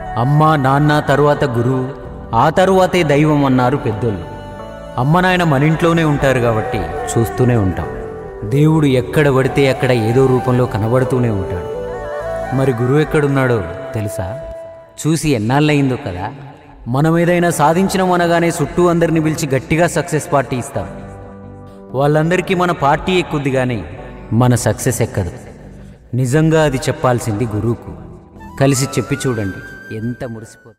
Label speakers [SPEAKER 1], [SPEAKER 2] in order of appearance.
[SPEAKER 1] అమ్మ నాన్న తరువాత గురువు ఆ తరువాతే దైవం అన్నారు పెద్దోళ్ళు అమ్మ నాయన మన ఇంట్లోనే ఉంటారు కాబట్టి చూస్తూనే ఉంటాం దేవుడు ఎక్కడ పడితే అక్కడ ఏదో రూపంలో కనబడుతూనే ఉంటాడు మరి గురువు ఎక్కడున్నాడో తెలుసా చూసి ఎన్నాళ్ళయిందో కదా మనం ఏదైనా సాధించడం అనగానే చుట్టూ అందరిని పిలిచి గట్టిగా సక్సెస్ పార్టీ ఇస్తాం వాళ్ళందరికీ మన పార్టీ ఎక్కుద్ది కానీ మన సక్సెస్ ఎక్కదు నిజంగా అది చెప్పాల్సింది గురువుకు కలిసి చెప్పి చూడండి ఎంత మురిసిపోతుంది